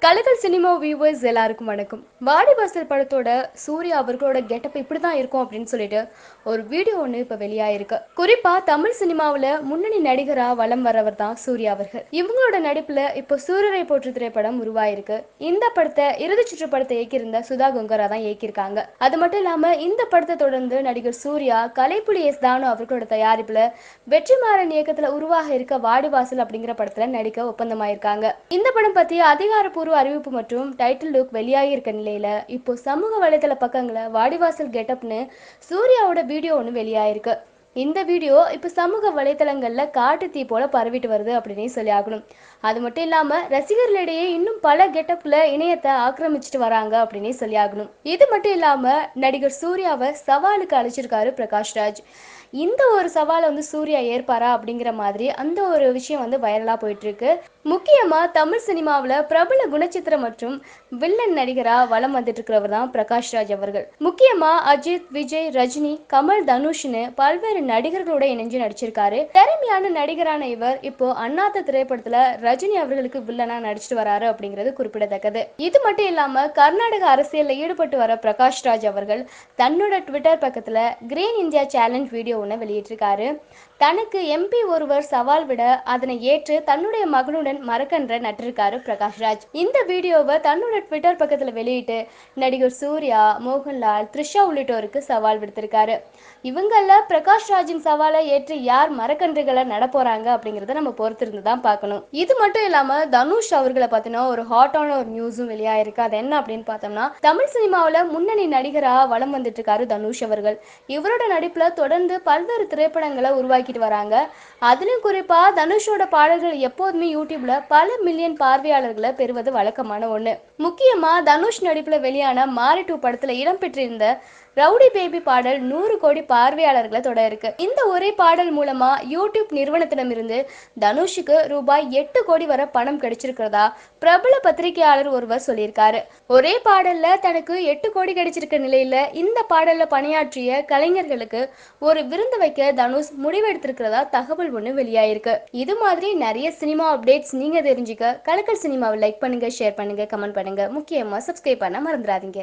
கலக்கல் cinema viewers எல்லாருக்கும் வணக்கம் வாடிவாசல் படத்தோட சூர்யா அவர்களோட கெட்டப் இப்படி தான் இருக்கும் அப்படின்னு சொல்லிட்டு ஒரு வீடியோ ஒன்று இப்போ வெளியாயிருக்கு குறிப்பா தமிழ் சினிமாவில் முன்னணி நடிகரா வலம் வரவர் தான் சூர்யா அவர்கள் இவங்களோட நடிப்புல இப்போ சூரியரை போற்று திரைப்படம் உருவாயிருக்கு இந்த படத்தை இறுதி சுற்று படத்தை இயக்கியிருந்த சுதா கொங்கரா தான் இயக்கியிருக்காங்க அது மட்டும் இல்லாம இந்த படத்தை தொடர்ந்து நடிகர் சூர்யா கலைப்புலி எஸ் தானு அவர்களோட தயாரிப்புல வெற்றிமாறன் இயக்கத்துல உருவாக இருக்க வாடிவாசல் அப்படிங்கிற படத்துல நடிக்க ஒப்பந்தமாயிருக்காங்க இந்த படம் பத்தி அதிகாரப்பூர்வ அறிவிப்பு மற்றும் டைட்டில் லுக் வெளியாகி இருக்க நிலையில இப்போ சமூக வலைதள பக்கங்கள வாடிவாசல் கெட்டப்னு சூர்யாவோட வீடியோ ஒன்று வெளியாயிருக்கு இந்த வீடியோ இப்போ சமூக வலைதளங்கள்ல காட்டு தீ போல பரவிட்டு வருது அப்படின்னே சொல்லி ஆகணும் அது மட்டும் இல்லாம ரசிகர்களிடையே இன்னும் பல கெட்டப்ல இணையத்தை ஆக்கிரமிச்சிட்டு வராங்க அப்படின்னே சொல்லி ஆகணும் இது மட்டும் இல்லாம நடிகர் சூர்யாவை சவாலுக்கு அழைச்சிருக்காரு பிரகாஷ் ராஜ் இந்த ஒரு சவாலை வந்து சூர்யா ஏற்பாரா அப்படிங்கிற மாதிரி அந்த ஒரு விஷயம் வந்து வைரலா போயிட்டு இருக்கு முக்கியமா தமிழ் சினிமாவில் பிரபல குணச்சித்திரம் மற்றும் வில்லன் நடிகரா வலம் வந்துட்டு இருக்கிறவர் தான் பிரகாஷ் ராஜ் அவர்கள் முக்கியமா அஜித் விஜய் ரஜினி கமல் தனுஷ்னு பல்வேறு நடிகர்களோட இணைஞ்சு நடிச்சிருக்காரு திறமையான நடிகரான இவர் இப்போ அண்ணாத்த திரைப்படத்துல ரஜினி அவர்களுக்கு வில்லனா நடிச்சிட்டு வராரு அப்படிங்கிறது குறிப்பிடத்தக்கது இது மட்டும் இல்லாம கர்நாடக அரசியல்ல ஈடுபட்டு வர பிரகாஷ் ராஜ் அவர்கள் தன்னோட ட்விட்டர் பக்கத்துல கிரீன் இந்தியா சேலஞ்ச் வீடியோ ஒன்று வெளியிட்டிருக்காரு தனக்கு எம்பி ஒருவர் சவால் விட அதனை ஏற்று தன்னுடைய மகனுடன் மரக்கன்ற நட்டிருக்காரு பிரகாஷ் ராஜ் இந்த வீடியோவை தன்னோட ட்விட்டர் பக்கத்துல வெளியிட்டு நடிகர் சூர்யா மோகன்லால் த்ரிஷா உள்ளிட்டோருக்கு சவால் விடுத்திருக்காரு இவங்கள பிரகாஷ் ராஜின் சவாலை ஏற்று யார் மரக்கன்றுகளை நட போறாங்க அப்படிங்கறத நம்ம பொறுத்திருந்து தான் பார்க்கணும் இது மட்டும் இல்லாம தனுஷ் அவர்களை பார்த்தீங்கன்னா ஒரு ஹாட்டான ஒரு நியூஸும் வெளியாயிருக்கு அது என்ன அப்படின்னு பார்த்தோம்னா தமிழ் சினிமாவில் முன்னணி நடிகரா வலம் வந்துட்டு இருக்காரு தனுஷ் அவர்கள் இவரோட நடிப்புல தொடர்ந்து பல்வேறு திரைப்படங்களை உருவாக்கிட்டு வராங்க அதிலும் குறிப்பா தனுஷோட பாடல்கள் எப்போதுமே யூடியூப்ல பல மில்லியன் பார்வையாளர்களை பெறுவது வழக்கமான ஒண்ணு முக்கியமா தனுஷ் நடிப்புல வெளியான மாரி டூ படத்துல இடம்பெற்றிருந்த ரவுடி பேபி பாடல் நூறு கோடி பார்வையாளர்களை தொட இருக்கு இந்த ஒரே பாடல் மூலமா யூடியூப் நிறுவனத்திடமிருந்து தனுஷுக்கு ரூபாய் எட்டு கோடி வரை பணம் கிடைச்சிருக்கிறதா பிரபல பத்திரிகையாளர் ஒருவர் சொல்லியிருக்காரு ஒரே பாடல்ல தனக்கு எட்டு கோடி கிடைச்சிருக்க நிலையில இந்த பாடல்ல பணியாற்றிய கலைஞர்களுக்கு ஒரு விருந்து வைக்க தனுஷ் முடிவெடுத்திருக்கிறதா தகவல் ஒன்று வெளியாயிருக்கு இது மாதிரி நிறைய சினிமா அப்டேட்ஸ் நீங்க தெரிஞ்சுக்க கலக்கல் சினிமாவை லைக் பண்ணுங்க ஷேர் பண்ணுங்க கமெண்ட் பண்ணுங்க முக்கியமா சப்ஸ்கிரைப் பண்ண மறந்துடாதீங்க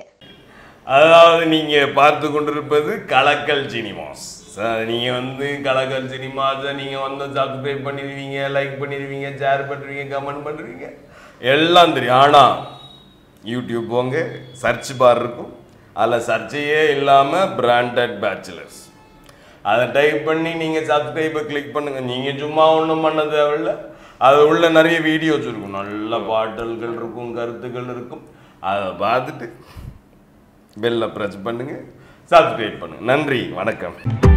அதாவது நீங்கள் பார்த்து கொண்டிருப்பது கலக்கல் சினிமாஸ் நீங்கள் வந்து கலக்கல் சினிமாஸை நீங்கள் வந்து சப்ஸ்கிரைப் பண்ணிடுவீங்க லைக் பண்ணிடுவீங்க ஷேர் பண்ணுறீங்க கமெண்ட் பண்ணுறீங்க எல்லாம் தெரியும் ஆனால் யூடியூப் போங்க சர்ச் பார் இருக்கும் அதில் சர்ச்சையே இல்லாமல் பிராண்டட் பேச்சுலர்ஸ் அதை டைப் பண்ணி நீங்கள் சப்ஸ்கிரைபை கிளிக் பண்ணுங்கள் நீங்கள் சும்மா ஒன்றும் பண்ண தேவையில்ல அது உள்ள நிறைய வீடியோஸ் இருக்கும் நல்ல பாடல்கள் இருக்கும் கருத்துக்கள் இருக்கும் அதை பார்த்துட்டு பெல்லை ப்ரெஸ் பண்ணுங்கள் சப்ஸ்கிரைப் பண்ணுங்கள் நன்றி வணக்கம்